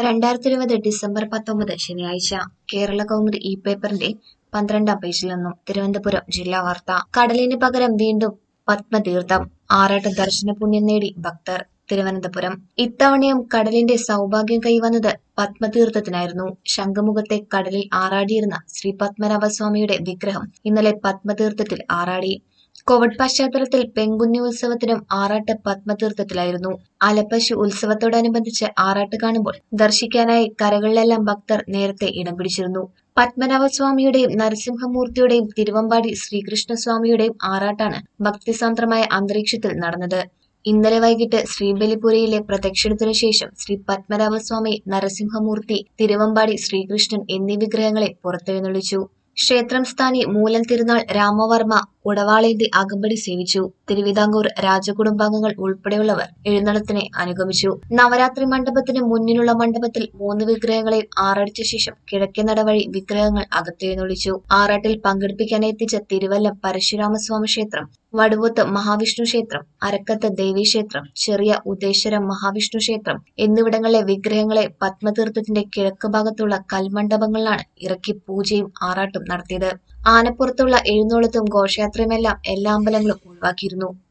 രണ്ടായിരത്തി ഇരുപത് ഡിസംബർ പത്തൊമ്പത് ശനിയാഴ്ച കേരള കൗമുദി ഇ പേപ്പറിന്റെ പന്ത്രണ്ടാം പേജിൽ നിന്നും തിരുവനന്തപുരം ജില്ലാ വാർത്ത കടലിന് പകരം വീണ്ടും പത്മതീർത്ഥം ആറാട്ട് ദർശന പുണ്യം നേടി ഭക്തർ തിരുവനന്തപുരം ഇത്തവണയും കടലിന്റെ സൗഭാഗ്യം കൈവന്നത് പത്മതീർത്ഥത്തിനായിരുന്നു ശംഖുമുഖത്തെ കടലിൽ ആറാടിയിരുന്ന ശ്രീ പത്മനാഭസ്വാമിയുടെ വിഗ്രഹം ഇന്നലെ പത്മതീർത്ഥത്തിൽ ആറാടി കോവിഡ് പശ്ചാത്തലത്തിൽ പെങ്കുഞ്ഞു ഉത്സവത്തിനും ആറാട്ട് പത്മതീർത്ഥത്തിലായിരുന്നു ആലപ്പശു ഉത്സവത്തോടനുബന്ധിച്ച് ആറാട്ട് കാണുമ്പോൾ ദർശിക്കാനായി കരകളിലെല്ലാം ഭക്തർ നേരത്തെ ഇടം പിടിച്ചിരുന്നു പത്മനാഭസ്വാമിയുടെയും നരസിംഹമൂർത്തിയുടെയും തിരുവമ്പാടി ശ്രീകൃഷ്ണസ്വാമിയുടെയും ആറാട്ടാണ് ഭക്തിസാന്ദ്രമായ അന്തരീക്ഷത്തിൽ നടന്നത് ഇന്നലെ വൈകിട്ട് ശ്രീബലിപുരയിലെ പ്രദക്ഷിണത്തിനു ശേഷം ശ്രീ പത്മനാഭസ്വാമി നരസിംഹമൂർത്തി തിരുവമ്പാടി ശ്രീകൃഷ്ണൻ എന്നീ വിഗ്രഹങ്ങളെ പുറത്തെഴുന്നള്ളിച്ചു ക്ഷേത്രം സ്ഥാനി മൂലം തിരുനാൾ രാമവർമ്മ ഉടവാളേന്തി അകമ്പടി സേവിച്ചു തിരുവിതാംകൂർ രാജകുടുംബാംഗങ്ങൾ ഉൾപ്പെടെയുള്ളവർ എഴുന്നള്ളത്തിനെ അനുഗമിച്ചു നവരാത്രി മണ്ഡപത്തിന് മുന്നിലുള്ള മണ്ഡപത്തിൽ മൂന്ന് വിഗ്രഹങ്ങളെയും ആറടിച്ച ശേഷം കിഴക്കേ നടവഴി വിഗ്രഹങ്ങൾ അകത്തെഴുന്നള്ളിച്ചു ആറാട്ടിൽ പങ്കെടുപ്പിക്കാൻ എത്തിച്ച തിരുവല്ലം പരശുരാമസ്വാമി ക്ഷേത്രം വടുവത്ത് മഹാവിഷ്ണു ക്ഷേത്രം അരക്കത്ത് ദേവീക്ഷേത്രം ചെറിയ ഉദ്ദേശ്വരം മഹാവിഷ്ണു ക്ഷേത്രം എന്നിവിടങ്ങളിലെ വിഗ്രഹങ്ങളെ പത്മതീർത്ഥത്തിന്റെ കിഴക്ക് ഭാഗത്തുള്ള കൽമണ്ഡപങ്ങളിലാണ് ഇറക്കി പൂജയും ആറാട്ടും നടത്തിയത് ആനപ്പുറത്തുള്ള എഴുന്നള്ളത്തും ഘോഷയാത്രയുമെല്ലാം എല്ലാ അമ്പലങ്ങളും ഒഴിവാക്കിയിരുന്നു